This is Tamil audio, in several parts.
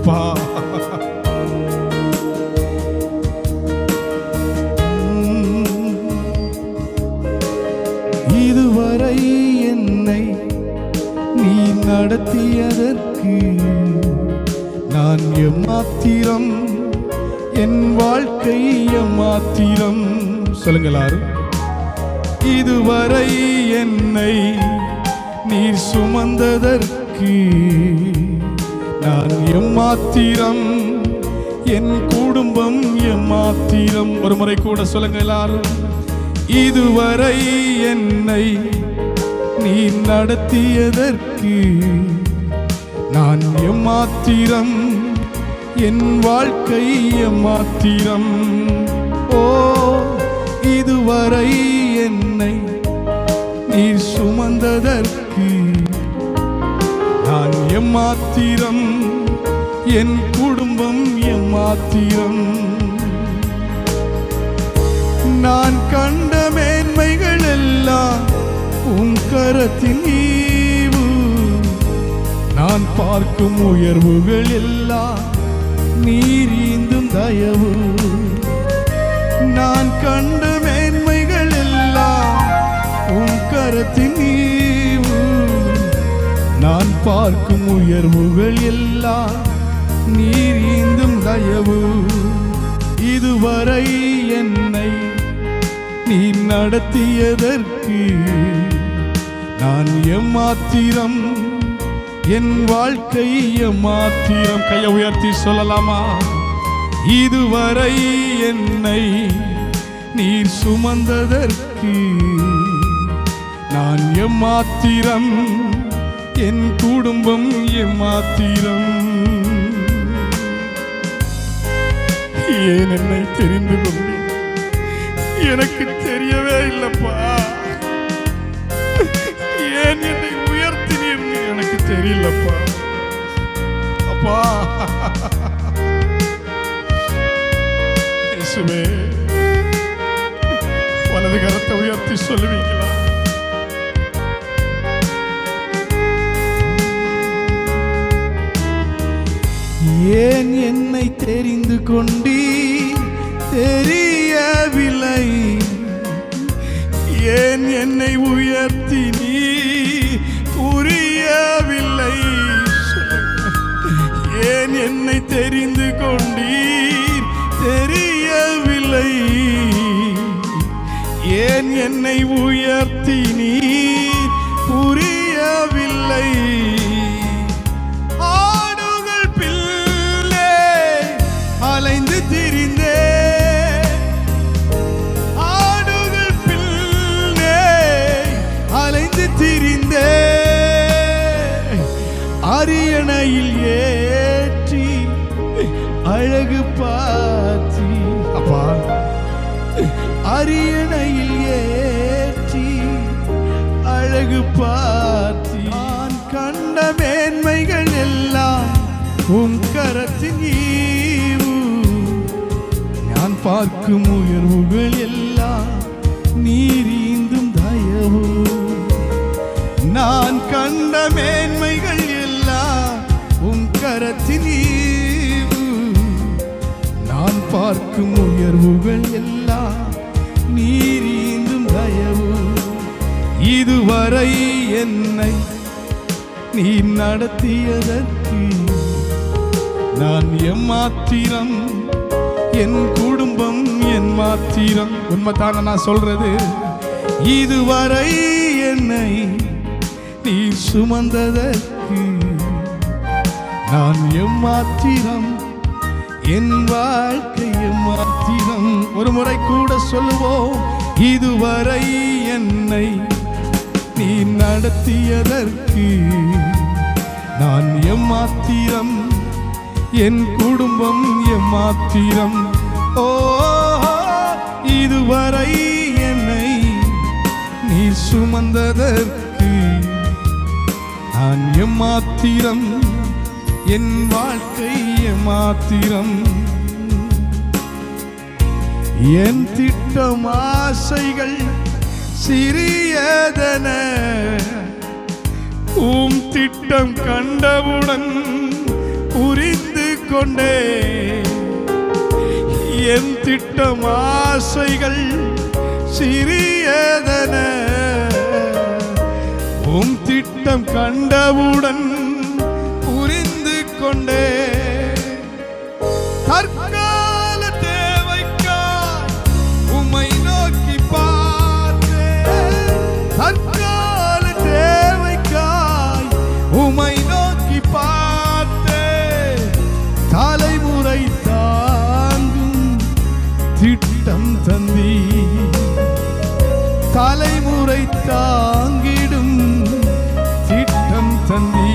அப்பா இதுவரை என்னை நீ நடத்தியதற்கு நான் எம்மாத்திரம் என் வாழ்க்கை எம்மாத்திரம் சொல்லுங்க எல்லாரும் இதுவரை என்னை நீர் சுமந்ததற்கு நான் எம்மாத்திரம் என் குடும்பம் எம்மாத்திரம் ஒரு முறை கூட சொல்லுங்க எல்லாரும் இதுவரை என்னை நீ நடத்தியதற்கு நான் எம்மாத்திரம் என் வாழ்க்கை எம்மாத்திரம் ஓ இதுவரை என்னை நீ சுமந்ததற்கு நான் எம்மாத்திரம் என் குடும்பம் எம்மாத்திரம் நான் கண்ட மேன்மைகள் எல்லாம் உன் கரத்தின் ஈவு நான் பார்க்கும் உயர்வுகள் எல்லாம் நீரீந்தும் தயவு நான் கண்ட மேன்மைகள் எல்லாம் உன் கரத்தின் ஈவு நான் பார்க்கும் உயர்வுகள் எல்லாம் நீரீந்தும் தயவு இதுவரை என்னை நீ நடத்தியதற்கு நான் எம்மாத்திரம் என் வாழ்க்கை எம்மாத்திரம் கையை உயர்த்தி சொல்லலாமா இதுவரை என்னை நீர் சுமந்ததற்கு நான் எம்மாத்திரம் என் குடும்பம் எம்மாத்திரம் ஏன் என்னை தெரிந்து கொண்டு எனக்கு தெரியவே இல்லப்பா ஏன் என்னை உயர்த்தினீர்னு எனக்கு தெரியலப்பா அப்பா இயேசுவே வலது கரத்தை உயர்த்தி சொல்லுவீங்களா ஏன் என்னை தெரிந்து கொண்டீ தெரியவில்லை ஏன் என்னை உயர்த்தி நீ புரியவில்லை ஏன் என்னை தெரிந்து கொண்டீர் தெரியவில்லை ஏன் என்னை உயர்த்தி நீர் புரியவில்லை ஆடுகள் பிள்ளை அலைந்து திரிந்தே ஆடுகள் பிள்ளை அலைந்து திரிந்தே அரியணையில் ஏற்றி அழகு பார்த்தி அப்பா அரியணையில் ஏற்றி அழகு பார்த்தி நான் கண்ட மேன்மைகள் எல்லாம் உன் கரத்தின் ஈவு நான் பார்க்கும் உயர்வுகள் எல்லாம் நீரீந்தும் தயவு நான் கண்ட மேன்மைகள் எல்லாம் உன் கரத்தின் ஈவு நான் பார்க்கும் உயர்வுகள் எல்லாம் நீரீந்தும் தயவு இதுவரை என்னை நீ நடத்தியதற்கு நான் எம்மாத்திரம் என் குடும்பம் என் மாத்திரம் உண்மைத்தான நான் சொல்றது இதுவரை என்னை நீ சுமந்ததற்கு நான் எம்மாத்திரம் என் வாழ்க்கை எம்மாத்திரம் ஒரு முறை கூட சொல்லுவோம் இதுவரை என்னை நீ நடத்தியதற்கு நான் எம்மாத்திரம் என் குடும்பம் எம்மாத்திரம் ஓ இதுவரை என்னை நீ சுமந்ததற்கு நான் எம்மாத்திரம் என் வாழ்க்கை எம்மாத்திரம் என் திட்டம் ஆசைகள் சிறியதன உம் திட்டம் கண்டவுடன் புரிந்து கொண்டே என் திட்டம் ஆசைகள் சிறியதன உம் திட்டம் கண்டவுடன் புரிந்து கொண்டே தற்கால தேவைக்காய் உம்மை நோக்கி பார்த்தேன் தற்கால தேவைக்காய் உம்மை நோக்கி பார்த்தேன் தலைமுறை தாங்கும் திட்டம் தந்தீ தலைமுறை தாங்கிடும் திட்டம் தந்தீ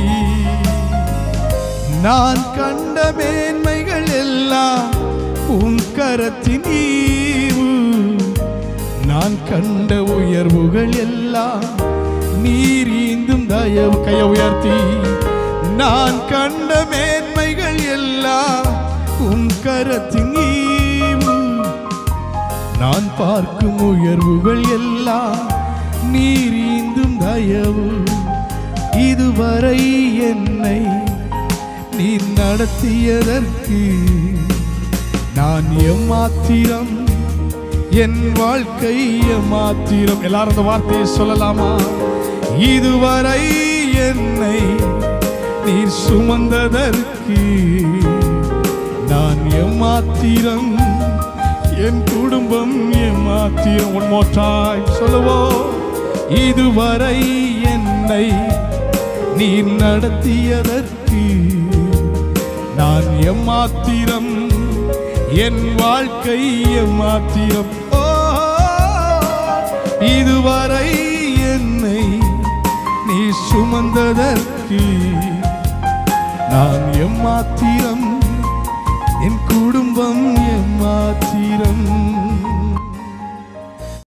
நான் கண்ட மேன்மைகள் எல்லாம் உன் கரத்தின் ஈவு நான் கண்ட உயர்வுகள் எல்லாம் நீர் ஈந்தும் தயவு கையை உயர்த்தி நான் கண்ட மேன்மைகள் எல்லாம் உன் கரத்தின் ஈவு நான் பார்க்கும் உயர்வுகள் எல்லாம் நீர் ஈந்தும் தயவு இதுவரை என்னை நீ நடத்தியதற்கு நான் எம்மாத்திரம் என் வாழ்க்கை எம்மாத்திரம் எல்லாரும் அந்த வார்த்தையை சொல்லலாமா இதுவரை என்னை நீர் சுமந்ததற்கு நான் எம்மாத்திரம் என் குடும்பம் எம்மாத்திரம் உன்மோற்றாய் சொல்லுவோம் இதுவரை என்னை நீர் நடத்தியதற்கு நான் எம்மாத்திரம் என் வாழ்க்கை எம்மாத்திரம் ஓ இதுவரை என்னை நீ சுமந்ததற்கு நான் எம்மாத்திரம் என் குடும்பம் எம்மாத்திரம்